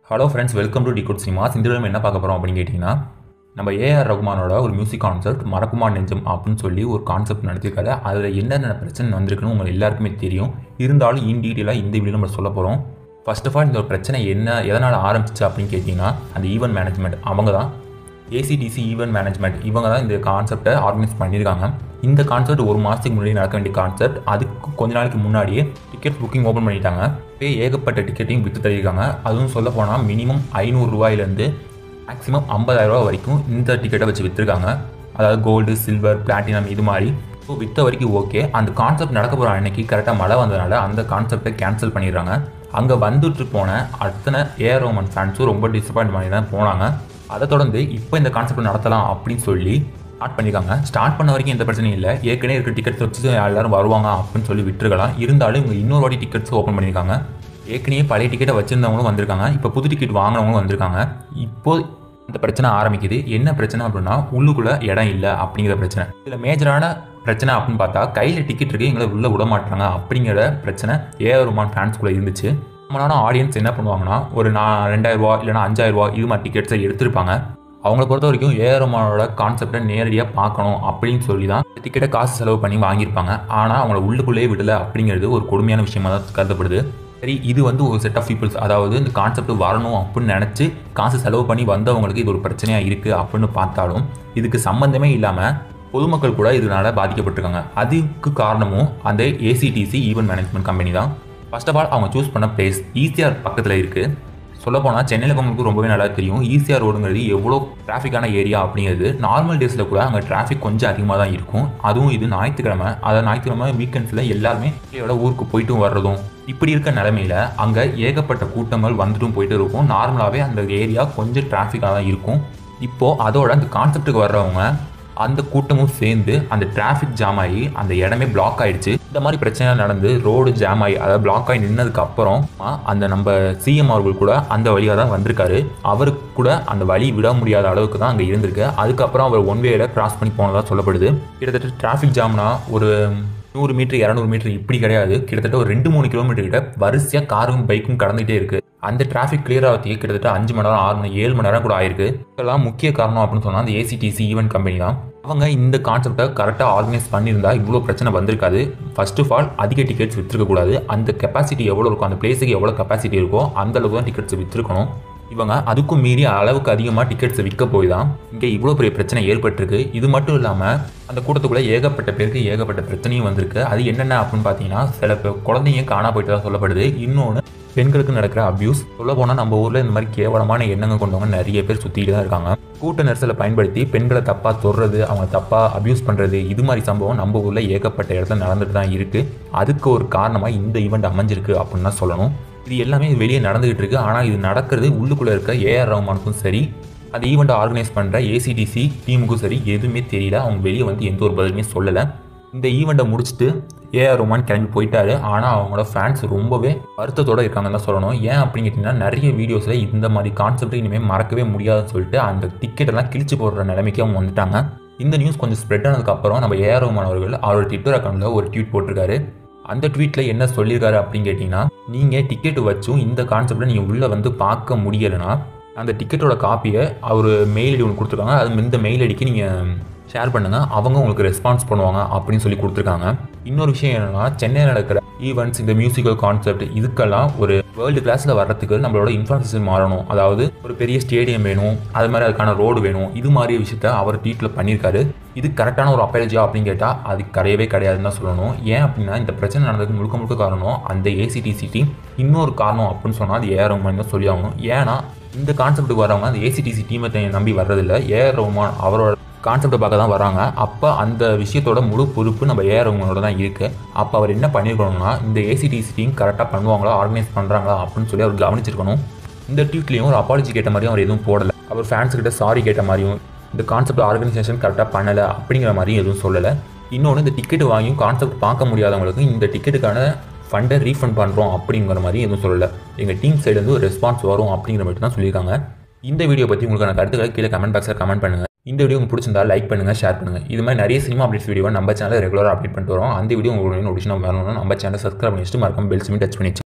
hello friends welcome to decode cinemas இந்த தடவை என்ன பார்க்க போகிறோம் அப்படின்னு கேட்டிங்கன்னா நம்ம ஏஆர் ரகுமானோட ஒரு மியூசிக் கான்செப்ட் மறக்குமா நெஞ்சம் அப்படின்னு சொல்லி ஒரு கான்செப்ட் நடத்திருக்காரு அதில் என்னென்ன பிரச்சனை வந்திருக்குன்னு உங்களுக்கு எல்லாருக்குமே தெரியும் இருந்தாலும் இன் டீட்டெயிலாக இந்த வீடியோ நம்ம சொல்ல போகிறோம் ஃபர்ஸ்ட் ஆஃப் ஆல் இந்த ஒரு பிரச்சனை என்ன எதனால் ஆரம்பிச்சிச்சு அப்படின்னு கேட்டிங்கன்னா அந்த ஈவென்ட் மேனேஜ்மெண்ட் அவங்க தான் ஏசிடிசி ஈவென்ட் மேனேஜ்மெண்ட் இவங்க தான் இந்த கான்செப்டை ஆர்கனைஸ் பண்ணியிருக்காங்க இந்த கான்செப்ட் ஒரு மாதத்துக்கு முன்னாடி நடக்க வேண்டிய கான்செப்ட் அதுக்கு கொஞ்ச நாளைக்கு முன்னாடியே டிக்கெட் புக்கிங் ஓப்பன் பண்ணிட்டாங்க இப்போ ஏகப்பட்ட டிக்கெட்டையும் விற்று தள்ளியிருக்காங்க அதுவும் சொல்ல போனால் மினிமம் ஐநூறுரூவாயிலேருந்து மேக்ஸிமம் ஐம்பதாயிரரூவா வரைக்கும் இந்த டிக்கெட்டை வச்சு விற்றுருக்காங்க அதாவது கோல்டு சில்வர் பிளாட்டினம் இது மாதிரி ஸோ விற்ற வரைக்கும் ஓகே அந்த கான்செப்ட் நடக்க போகிற அன்னைக்கு கரெக்டாக மழை வந்ததுனால அந்த கான்செப்டை கேன்சல் பண்ணிடுறாங்க அங்கே வந்துட்டு போன அத்தனை ஏர் ரோமன் ஃபேன்ஸும் ரொம்ப டிசப்பாயின்ட் பண்ணி தான் போனாங்க அதை தொடர்ந்து இப்போ இந்த கான்செப்ட் நடத்தலாம் அப்படின்னு சொல்லி ஸ்டார்ட் பண்ணியிருக்காங்க ஸ்டார்ட் பண்ண வரைக்கும் எந்த பிரச்சனையும் இல்லை ஏற்கனவே இருக்க டிக்கெட்ஸ் வச்சு எல்லாரும் வருவாங்க அப்படின்னு சொல்லி விட்டுருக்கலாம் இருந்தாலும் இவங்க இன்னொரு வாட்டி டிக்கெட்ஸ் ஓப்பன் பண்ணியிருக்காங்க ஏற்கனவே பழைய டிக்கெட்டை வச்சிருந்தவங்களும் வந்திருக்காங்க இப்போ புது டிக்கெட் வாங்கினவங்களும் வந்திருக்காங்க இப்போ இந்த பிரச்சனை ஆரம்பிக்குது என்ன பிரச்சனை அப்படின்னா உள்ளுக்குள்ள இடம் இல்லை அப்படிங்கிற பிரச்சனை இதில் மேஜரான பிரச்சனை அப்படின்னு பார்த்தா கையில் டிக்கெட் இருக்கு எங்களை உள்ளே விட மாட்டாங்க அப்படிங்கிற பிரச்சனை ஏஆர் ரஹ்மான் ஃபேன்ஸ்குள்ளே இருந்துச்சு நம்மளான ஆடியன்ஸ் என்ன பண்ணுவாங்கன்னா ஒரு நான் ரெண்டாயிரரூவா இல்லைனா அஞ்சாயிரரூவா இது மாதிரி டிக்கெட்ஸை எடுத்திருப்பாங்க அவங்கள பொறுத்த வரைக்கும் ஏஆர் ரஹ்மானோட கான்செப்டை நேரடியாக பார்க்கணும் அப்படின்னு சொல்லி தான் டிக்கெட்டை காசு செலவு பண்ணி வாங்கியிருப்பாங்க ஆனால் அவங்கள உள்ளுக்குள்ளேயே விடலை அப்படிங்கிறது ஒரு கொடுமையான விஷயமா தான் கருதப்படுது சரி இது வந்து ஒரு செட் ஆஃப் பீப்புள்ஸ் அதாவது இந்த கான்செப்ட் வரணும் அப்படின்னு நினச்சி காசு செலவு பண்ணி வந்தவங்களுக்கு இது ஒரு பிரச்சனையாக இருக்குது அப்படின்னு பார்த்தாலும் இதுக்கு சம்மந்தமே இல்லாமல் பொதுமக்கள் கூட இதனால் பாதிக்கப்பட்டிருக்காங்க அதுக்கு காரணமும் அந்த ஏசிடிசி ஈவென்ட் மேனேஜ்மெண்ட் கம்பெனி தான் ஃபர்ஸ்ட் ஆஃப் ஆல் அவங்க சூஸ் பண்ண பிளேஸ் ஈசிஆர் பக்கத்தில் இருக்குது சொல்லப்போனால் சென்னையில் இருக்கவங்களுக்கு ரொம்பவே நல்லா தெரியும் ஈசிஆர் ரோடுங்கிறது எவ்வளோ டிராஃபிக்கான ஏரியா அப்படிங்கிறது நார்மல் டேஸில் கூட அங்கே டிராஃபிக் கொஞ்சம் அதிகமாக தான் இருக்கும் அதுவும் இது ஞாயிற்றுக்கிழமை அதாவது ஞாயிற்றுக்கிழமை வீக்கெண்ட்ஸில் எல்லாருமே இதோட ஊருக்கு போயிட்டும் வர்றதும் இப்படி இருக்க நிலமையில அங்கே ஏகப்பட்ட கூட்டங்கள் வந்துட்டும் போயிட்டு இருக்கும் நார்மலாகவே அந்த ஏரியா கொஞ்சம் டிராஃபிக்காக தான் இருக்கும் இப்போது அதோட அந்த கான்செப்ட்டுக்கு வர்றவங்க அந்த கூட்டமும் சேர்ந்து அந்த டிராஃபிக் ஜாம் ஆகி அந்த இடமே பிளாக் ஆயிடுச்சு இந்த மாதிரி பிரச்சனை நடந்து ரோடு ஜாம் ஆகி அதாவது பிளாக் ஆகி நின்னதுக்கு அப்புறம் அந்த நம்ம சிஎம் அவர்கள் கூட அந்த வழியாக தான் வந்திருக்காரு அவருக்கு கூட அந்த வழி விட முடியாத அளவுக்கு தான் அங்கே இருந்திருக்கு அதுக்கப்புறம் அவர் ஒன் வேல கிராஸ் பண்ணி போனதாக சொல்லப்படுது கிட்டத்தட்ட டிராஃபிக் ஜாம்னா ஒரு நூறு மீட்டர் இரநூறு மீட்டர் இப்படி கிடையாது கிட்டத்தட்ட ஒரு ரெண்டு மூணு கிலோமீட்டர் கிட்ட வரிசையாக காரும் பைக்கும் கடந்துகிட்டே இருக்கு அந்த டிராஃபிக் கிளியர் ஆகிறதுக்கு கிட்டத்தட்ட அஞ்சு மணி நேரம் ஆறு மணி ஏழு மணி நேரம் கூட ஆயிருக்கு இதெல்லாம் முக்கிய காரணம் அப்படின்னு சொன்னால் அந்த ஏசிடிசி ஈவென்ட் கம்பெனி தான் அவங்க இந்த கான்செப்டை கரெக்டாக ஆர்கனைஸ் பண்ணியிருந்தா இவ்வளோ பிரச்சனை வந்திருக்காது ஃபர்ஸ்ட் ஆஃப் ஆல் அதிக டிக்கெட்ஸ் விற்றுருக்கக்கூடாது அந்த கெப்பாசிட்டி எவ்வளோ இருக்கும் அந்த பிளேஸுக்கு எவ்வளோ கெப்பாசிட்டி இருக்கோ அந்த அளவுக்கு தான் டிக்கெட்ஸ் விற்றுருக்கணும் இவங்க அதுக்கும் மீறி அளவுக்கு அதிகமாக டிக்கெட்ஸை விற்க போய் தான் இங்கே இவ்வளோ பெரிய பிரச்சனை ஏற்பட்டிருக்கு இது மட்டும் இல்லாமல் அந்த கூட்டத்துக்குள்ளே ஏகப்பட்ட பேருக்கு ஏகப்பட்ட பிரச்சனையும் வந்திருக்கு அது என்னென்ன அப்படின்னு பார்த்தீங்கன்னா சில குழந்தைங்க காணா போயிட்டு தான் சொல்லப்படுது இன்னொன்று பெண்களுக்கு நடக்கிற அபியூஸ் சொல்ல போனால் நம்ம ஊரில் இந்த மாதிரி கேவலமான எண்ணங்கள் கொண்டவங்க நிறைய பேர் சுற்றிட்டு தான் இருக்காங்க கூட்ட நெரிசலை பயன்படுத்தி பெண்களை தப்பாக தொடுறது அவங்க தப்பாக அபியூஸ் பண்ணுறது இது மாதிரி சம்பவம் நம்ம ஊரில் ஏகப்பட்ட இடத்துல நடந்துட்டு தான் இருக்குது அதுக்கு ஒரு காரணமாக இந்த ஈவெண்ட் அமைஞ்சிருக்கு அப்படின்னு தான் சொல்லணும் இது எல்லாமே வெளியே நடந்துகிட்டு இருக்கு ஆனால் இது நடக்கிறது உள்ளுக்குள்ளே இருக்க ஏஆர் ரஹ்மானுக்கும் சரி அந்த ஈவெண்ட்டை ஆர்கனைஸ் பண்ணுற ஏசிடிசி டீமுக்கும் சரி எதுவுமே தெரியல அவங்க வெளியே வந்து எந்த ஒரு பதிலுமே சொல்லலை இந்த ஈவெண்ட்டை முடிச்சுட்டு ஏஆர் ரோமான் கிளம்பி போயிட்டாரு ஆனால் அவங்களோட ஃபேன்ஸ் ரொம்பவே வருத்தத்தோடு இருக்காங்கன்னு தான் சொல்லணும் ஏன் அப்படின்னு கேட்டிங்கன்னா நிறைய வீடியோஸில் இந்த மாதிரி கான்செப்ட் இனிமேல் மறக்கவே முடியாதுன்னு சொல்லிட்டு அந்த டிக்கெட்டெல்லாம் கிழிச்சு போடுற நிலைமைக்கு அவங்க வந்துட்டாங்க இந்த நியூஸ் கொஞ்சம் ஸ்ப்ரெட் ஆனதுக்கப்புறம் நம்ம ஏஆர் ரோமான் அவர்கள் அவரோட ட்விட்டர் அக்கௌண்ட்டில் ஒரு ட்வீட் போட்டிருக்காரு அந்த ட்வீட்டில் என்ன சொல்லியிருக்காரு அப்படின்னு கேட்டிங்கன்னா நீங்கள் டிக்கெட் வச்சும் இந்த கான்செப்டை நீங்கள் உள்ளே வந்து பார்க்க முடியலைன்னா அந்த டிக்கெட்டோட காப்பியை அவர் மெயில் ஐடி ஒன்று கொடுத்துருக்காங்க அது இந்த மெயில் ஐடிக்கு நீங்கள் ஷேர் பண்ணுங்கள் அவங்க உங்களுக்கு ரெஸ்பான்ஸ் பண்ணுவாங்க அப்படின்னு சொல்லி கொடுத்துருக்காங்க இன்னொரு விஷயம் என்னென்னா சென்னையில் நடக்கிற ஈவெண்ட்ஸ் இந்த மியூசிக்கல் கான்செப்ட் இதுக்கெல்லாம் ஒரு வேர்ல்டு கிளாஸில் வர்றதுக்கு நம்மளோட இன்ஃப்ராஸ்ட்ரக்சர் மாறணும் அதாவது ஒரு பெரிய ஸ்டேடியம் வேணும் அது மாதிரி அதுக்கான ரோடு வேணும் இது மாதிரி விஷயத்த அவர் ட்வீட்டில் பண்ணியிருக்காரு இது கரெக்டான ஒரு அப்பாலஜியா அப்படின்னு கேட்டால் அது கிடையவே கிடையாதுன்னு தான் சொல்லணும் ஏன் அப்படின்னா இந்த பிரச்சனை நடந்ததுக்கு முழுக்க முழுக்க காரணம் அந்த ஏசிடிசி டீம் இன்னொரு காரணம் அப்படின்னு சொன்னால் அது ஏஆர் ரஹ்மான் தான் சொல்லி ஆகணும் ஏன்னா இந்த கான்செப்ட்டுக்கு வரவங்க அந்த ஏசிடிசி டீமை நம்பி வர்றதில்ல ஏஆர் ரஹ்மான் அவரோட கான்செப்டை பார்க்க தான் வராங்க அப்போ அந்த விஷயத்தோட முழு பொறுப்பு நம்ம ஏஆர் ரஹ்மானோட தான் இருக்குது அப்போ அவர் என்ன பண்ணியிருக்கணும்னா இந்த ஏசிடிசி டீம் கரெக்டாக பண்ணுவாங்களா ஆர்கனைஸ் பண்ணுறாங்களா அப்படின்னு சொல்லி அவர் கவனிச்சிருக்கணும் இந்த ட்வீட்லேயும் ஒரு அப்பாலஜி கேட்ட மாதிரியும் அவர் எதுவும் போடலை அவர் ஃபேன்ஸ் கிட்ட சாரி கேட்ட மாதிரியும் இந்த கான்செப்ட் ஆர்கனைசேஷன் கரெக்டாக பண்ணலை அப்படிங்கிற மாதிரியும் எதுவும் சொல்லலை இன்னொன்று இந்த டிக்கெட் வாங்கியும் கான்செப்ட் பார்க்க முடியாதவங்களுக்கு இந்த டிக்கெட்டுக்கான ஃபண்டை ரீஃபண்ட் பண்ணுறோம் அப்படிங்கிற மாதிரி எதுவும் சொல்லலை எங்கள் டீம் சைடுலேருந்து ஒரு ரெஸ்பான்ஸ் வரும் அப்படிங்கிற மட்டும் தான் சொல்லியிருக்காங்க இந்த வீடியோ பற்றி உங்களுக்கான கருத்துக்களை கீழே கமெண்ட் பாக்ஸில் கமெண்ட் பண்ணுங்கள் இந்த வீடியோ உங்களுக்கு பிடிச்சிருந்தா லைக் பண்ணுங்கள் ஷேர் பண்ணுங்கள் இது மாதிரி நிறைய சினிமா அப்டேட்ஸ் வீடியோ நம்ம சேனல் ரெகுலராக அப்டேட் பண்ணிட்டு வரோம் அந்த வீடியோ உங்களுக்கு நோட்டிஃபிகேஷன் வரணும்னா நம்ம சேனல் சப்ஸ்கிரைப் பண்ணி வச்சுட்டு மறக்காம பெல் சிமி டச் பண்ணி